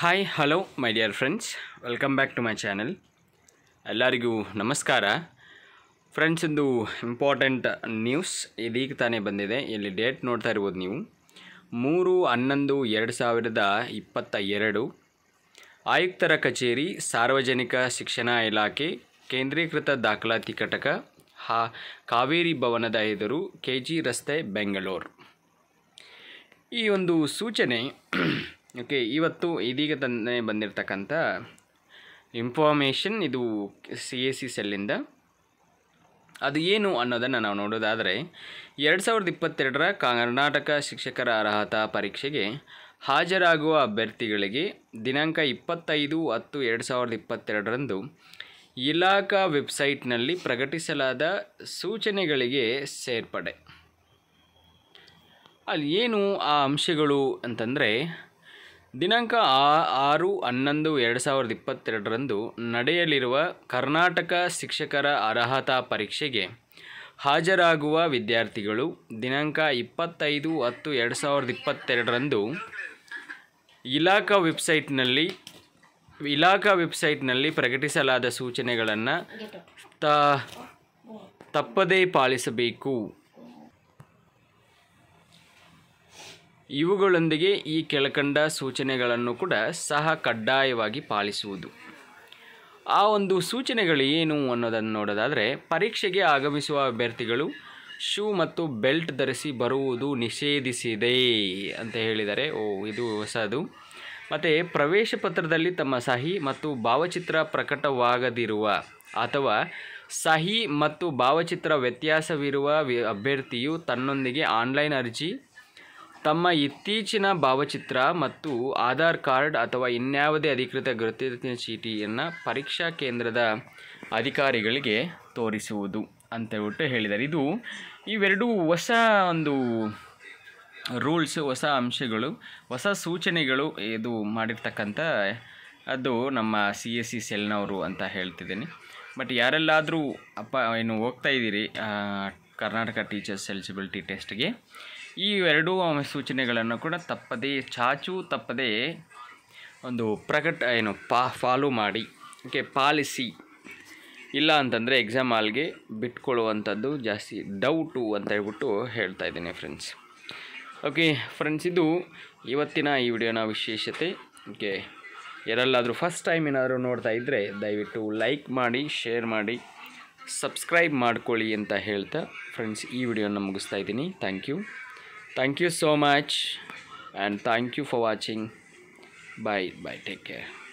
hi hello my dear friends welcome back to my channel ಎಲ್ಲರಿಗೂ ನಮಸ್ಕಾರ friends ಒಂದು important news ಇದೀಗ ತಾನೇ ಬಂದಿದೆ ಇಲ್ಲಿ ಡೇಟ್ ನೋಡ್ತಾ ಇರ್ಬೋದು ನೀವು ಮೂರು ಹನ್ನೊಂದು ಎರಡು ಸಾವಿರದ ಇಪ್ಪತ್ತ ಎರಡು ಆಯುಕ್ತರ ಕಚೇರಿ ಸಾರ್ವಜನಿಕ ಶಿಕ್ಷಣ ಇಲಾಖೆ ಕೇಂದ್ರೀಕೃತ ದಾಖಲಾತಿ ಘಟಕ ಹಾ ಕಾವೇರಿ ಭವನದ ಎದುರು ಕೆ ಜಿ ರಸ್ತೆ ಬೆಂಗಳೂರು ಈ ಒಂದು ಸೂಚನೆ ಓಕೆ ಇವತ್ತು ಇದೀಗ ತಾನೇ ಬಂದಿರತಕ್ಕಂಥ ಇನ್ಫಾರ್ಮೇಷನ್ ಇದು ಸಿ ಎ ಸಿ ಸೆಲ್ಲಿಂದ ಅದು ಏನು ಅನ್ನೋದನ್ನು ನಾವು ನೋಡೋದಾದರೆ ಎರಡು ಸಾವಿರದ ಇಪ್ಪತ್ತೆರಡರ ಕರ್ನಾಟಕ ಶಿಕ್ಷಕರ ಅರ್ಹತಾ ಪರೀಕ್ಷೆಗೆ ಹಾಜರಾಗುವ ಅಭ್ಯರ್ಥಿಗಳಿಗೆ ದಿನಾಂಕ ಇಪ್ಪತ್ತೈದು ಹತ್ತು ಎರಡು ಸಾವಿರದ ಇಪ್ಪತ್ತೆರಡರಂದು ಇಲಾಖಾ ವೆಬ್ಸೈಟ್ನಲ್ಲಿ ಪ್ರಕಟಿಸಲಾದ ಸೂಚನೆಗಳಿಗೆ ಸೇರ್ಪಡೆ ಅಲ್ಲಿ ಏನು ಆ ಅಂಶಗಳು ಅಂತಂದರೆ ದಿನಾಂಕ ಆ- ಆರು ಹನ್ನೊಂದು ಎರಡು ಸಾವಿರದ ಇಪ್ಪತ್ತೆರಡರಂದು ನಡೆಯಲಿರುವ ಕರ್ನಾಟಕ ಶಿಕ್ಷಕರ ಅರ್ಹತಾ ಪರೀಕ್ಷೆಗೆ ಹಾಜರಾಗುವ ವಿದ್ಯಾರ್ಥಿಗಳು ದಿನಾಂಕ ಇಪ್ಪತ್ತೈದು ಹತ್ತು ಎರಡು ಸಾವಿರದ ಇಪ್ಪತ್ತೆರಡರಂದು ಇಲಾಖಾ ವೆಬ್ಸೈಟ್ನಲ್ಲಿ ಇಲಾಖಾ ವೆಬ್ಸೈಟ್ನಲ್ಲಿ ಪ್ರಕಟಿಸಲಾದ ಸೂಚನೆಗಳನ್ನು ತ ತಪ್ಪದೇ ಪಾಲಿಸಬೇಕು ಇವುಗಳೊಂದಿಗೆ ಈ ಕೆಳಕಂಡ ಸೂಚನೆಗಳನ್ನು ಕೂಡ ಸಹ ಕಡ್ಡಾಯವಾಗಿ ಪಾಲಿಸುವುದು ಆ ಒಂದು ಸೂಚನೆಗಳು ಏನು ಅನ್ನೋದನ್ನು ನೋಡೋದಾದರೆ ಪರೀಕ್ಷೆಗೆ ಆಗಮಿಸುವ ಅಭ್ಯರ್ಥಿಗಳು ಶೂ ಮತ್ತು ಬೆಲ್ಟ್ ಧರಿಸಿ ಬರುವುದು ನಿಷೇಧಿಸಿದೆ ಅಂತ ಹೇಳಿದ್ದಾರೆ ಓ ಇದು ಹೊಸದು ಮತ್ತು ಪ್ರವೇಶ ಪತ್ರದಲ್ಲಿ ತಮ್ಮ ಸಹಿ ಮತ್ತು ಭಾವಚಿತ್ರ ಪ್ರಕಟವಾಗದಿರುವ ಅಥವಾ ಸಹಿ ಮತ್ತು ಭಾವಚಿತ್ರ ವ್ಯತ್ಯಾಸವಿರುವ ವಿ- ಅಭ್ಯರ್ಥಿಯು ತನ್ನೊಂದಿಗೆ ಆನ್ಲೈನ್ ಅರ್ಜಿ ತಮ್ಮ ಇತ್ತೀಚಿನ ಭಾವಚಿತ್ರ ಮತ್ತು ಆಧಾರ್ ಕಾರ್ಡ್ ಅಥವಾ ಇನ್ಯಾವುದೇ ಅಧಿಕೃತ ಗುರುತಿನ ಚೀಟಿಯನ್ನು ಪರೀಕ್ಷಾ ಕೇಂದ್ರದ ಅಧಿಕಾರಿಗಳಿಗೆ ತೋರಿಸುವುದು ಅಂತ ಹೇಳ್ಬಿಟ್ಟು ಹೇಳಿದ್ದಾರೆ ಇದು ಇವೆರಡೂ ಹೊಸ ಒಂದು ರೂಲ್ಸ್ ಹೊಸ ಅಂಶಗಳು ಹೊಸ ಸೂಚನೆಗಳು ಇದು ಮಾಡಿರ್ತಕ್ಕಂಥ ಅದು ನಮ್ಮ ಸಿ ಎಸ್ ಸಿ ಸೆಲ್ನವರು ಅಂತ ಹೇಳ್ತಿದ್ದೀನಿ ಬಟ್ ಯಾರೆಲ್ಲಾದರೂ ಅಪ್ಪ ಏನು ಹೋಗ್ತಾ ಇದ್ದೀರಿ ಆ, ಕರ್ನಾಟಕ ಟೀಚರ್ಸ್ ಎಲಿಜಿಬಿಲಿಟಿ ಟೆಸ್ಟ್ಗೆ ಈ ಎರಡೂ ಸೂಚನೆಗಳನ್ನು ಕೂಡ ತಪ್ಪದೇ ಚಾಚು ತಪ್ಪದೇ ಒಂದು ಪ್ರಕಟ ಏನು ಪಾ ಫಾಲೋ ಮಾಡಿ ಓಕೆ ಪಾಲಿಸಿ ಇಲ್ಲ ಅಂತಂದರೆ ಎಕ್ಸಾಮ್ ಹಾಲ್ಗೆ ಬಿಟ್ಕೊಳ್ಳುವಂಥದ್ದು ಜಾಸ್ತಿ ಡೌಟು ಅಂತ ಹೇಳ್ಬಿಟ್ಟು ಹೇಳ್ತಾ ಇದ್ದೀನಿ ಫ್ರೆಂಡ್ಸ್ ಓಕೆ ಫ್ರೆಂಡ್ಸ್ ಇದು ಇವತ್ತಿನ ಈ ವಿಡಿಯೋನ ವಿಶೇಷತೆ ಓಕೆ ಯಾರೆಲ್ಲಾದರೂ ಫಸ್ಟ್ ಟೈಮ್ ಏನಾದರೂ ನೋಡ್ತಾ ಇದ್ದರೆ ದಯವಿಟ್ಟು ಲೈಕ್ ಮಾಡಿ ಶೇರ್ ಮಾಡಿ ಸಬ್ಸ್ಕ್ರೈಬ್ ಮಾಡ್ಕೊಳ್ಳಿ ಅಂತ ಹೇಳ್ತಾ ಫ್ರೆಂಡ್ಸ್ ಈ ವಿಡಿಯೋನ ಮುಗಿಸ್ತಾ ಇದ್ದೀನಿ thank you thank you so much and thank you for watching bye bye take care